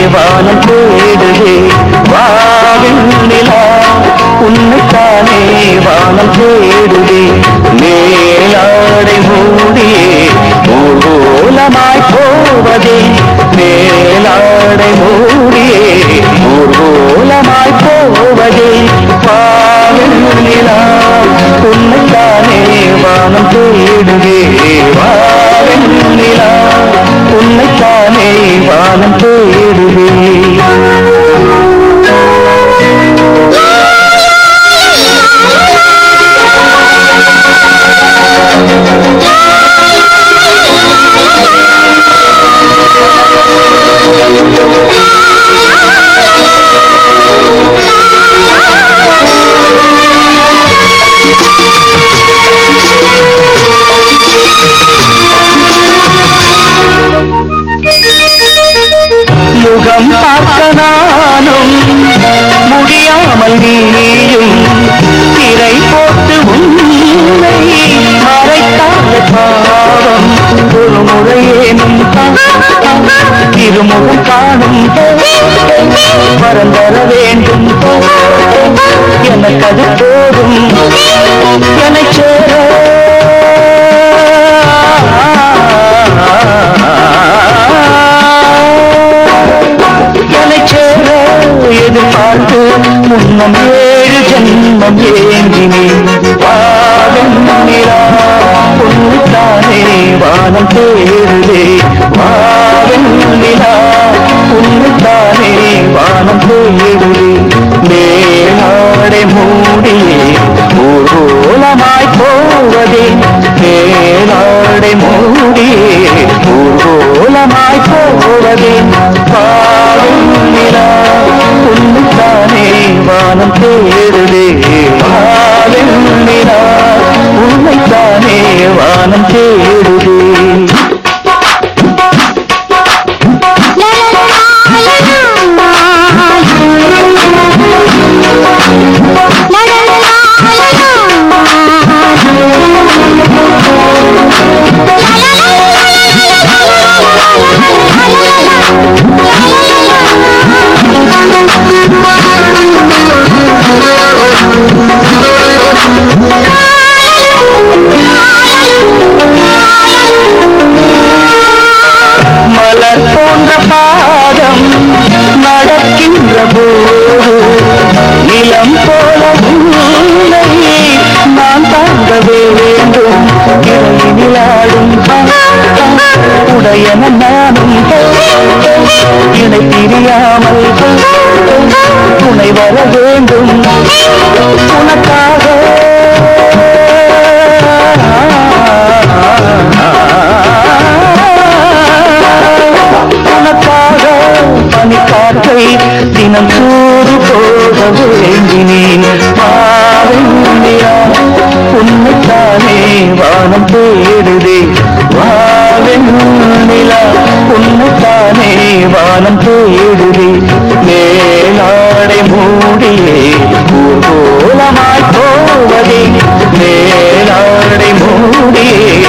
வானம் தேடுதே வாவின் நிலா உன்னைத்தானே வானம் தேடுதே மேலாடை மூடியே ஊர்வலமாய் போவதே மேலாடை மூடியே ஊர்வலமாய் போவதே வாவின் நிலா உன்னைத்தானே வானம் தேடுதே வாவின் நிலா உன்னைத்தானே வானம் தேடுதே முகம் பார்க்க நானும் முடியாமல் நீயும் திரை போட்டு உன்னை மறைத்தாத பாவம் ஒரு முறையேனும் திருமுகம் காணும் வரம் தர வேண்டும் எனக்கு அது போதும் என்னை சேர என்னைச் சேர எதிர்பார்த்து முன்னம் ஏழு ஜன்மம் ஏங்கினேன் பாவம் நிலா உன்னைத்தானே வானம் தேடுதே வாவன் நிலா உன்னைத்தானே வானம் தேடுதே மேலாடை மூடியே ஊர்வலமாய் போவதே மேலாடை மூடியே ஊர்வலமாய் போவதே பாடும் நிலா உன்னைத்தானே வானம் தேடுதே பாடும் நிலா உன்னைத்தானே வானம் தேடுதே மலர் போன்ற பாதம் நடக்கின்ற போது நிலம் போல உன்னை நான் தாங்க வேண்டும் இறையிலாடும் உடையன நானும் இணை பிரியாமல் துணை வர வேண்டும் உனக்காக உனக்காக பனிக்காற்றை தினம் சூடு போக வேண்டினேன் பாவெண்ணிலா உன்னைத்தானே வானம் தேடுதே வாவெண்ணிலா உன்னைத்தானே வானம் தேடுதே மேலாடை மூடியே ஊர்கோலமாய் போவதே மேலாடை மூடியே